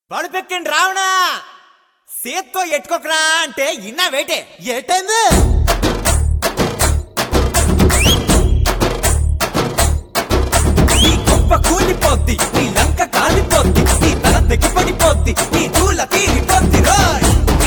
పడుపెక్కండి రావణా సేత్తో ఎట్టుకోకరా అంటే ఇన్నా వేటే ఏటైంది నీ గొప్ప కూలిపోద్ది నీ లంక కాలిపోద్ది నీ తల తెగిపడిపోద్ది నీ దూల తీరిపోద్ది రోయ్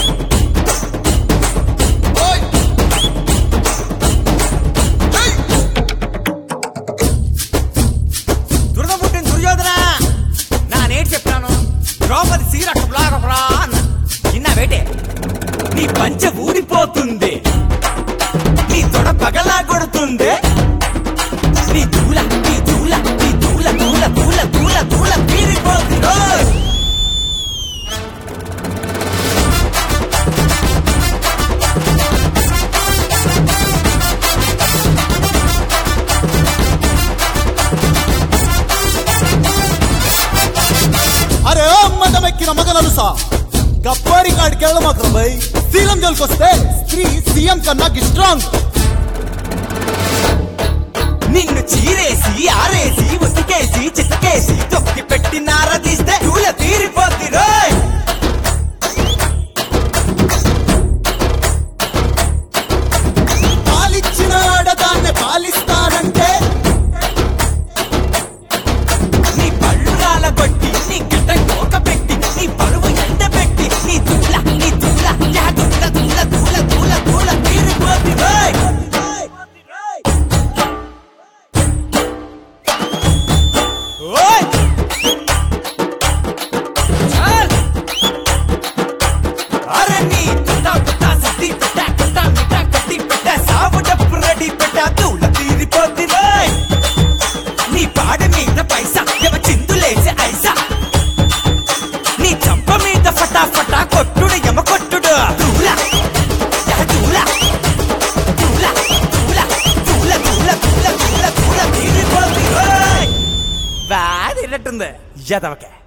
దురద పుట్టిన దుర్యోధన నా నేటి చెప్పాను ద్రౌపది సీరక బ్లాగరా అన్న ఇన్నా వేటే నీ పంచ ఊడిపోతుంది నీ తొడ పగలా కొడుతుంది నీ దూల నీ దూల నీ దూల దూల దూల దూల దూల తీరిపోతుంది రోయ్ అరే మదమెక్కిన మగనలుసా గప్పారి కాడికి వెళ్ళమాకరా బై సీఎం జోలికొస్తే స్త్రీ సీఎం కన్నా స్ట్రాంగ్ నిన్ను చీరేసి ఆరేసి ఉతికేసి చితకేసి తొక్కి పెట్టి నారదీస్తే దూల తీరిపోద్ది రోయ్ పాలిచ్చిన ఆడదాన్ని పాలిస్తానంటే నీ పళ్ళు రాలగొట్టి నీ గడ్డ కోక పెట్టి నీ పరువు ఎండ పెట్టి నీ దూల నీ దూల యా దూల దూల దూల దూల దూల తీరిపోద్ది రోయ్ ఓయ్ చాల్ అరే నీ తుటా తుటా సిద్ధి తుటా తుటా మిటా కట్టి పెట్ట సావు డప్పు రెడీ పెట్ట దూల తీరిపోద్ది రోయ్ నీ పాడ మీద పైసా ఎవ చిందులేసే ఐసా నీ చంప మీద ఫటాఫటా కొట్టుడు ఎమ కొట్టుడు దూల యా దూల దూల దూల దూల దూల దూల దూల దూల తీరిపోద్ది రోయ్ బాగా తిన్నట్టుంది యదవకే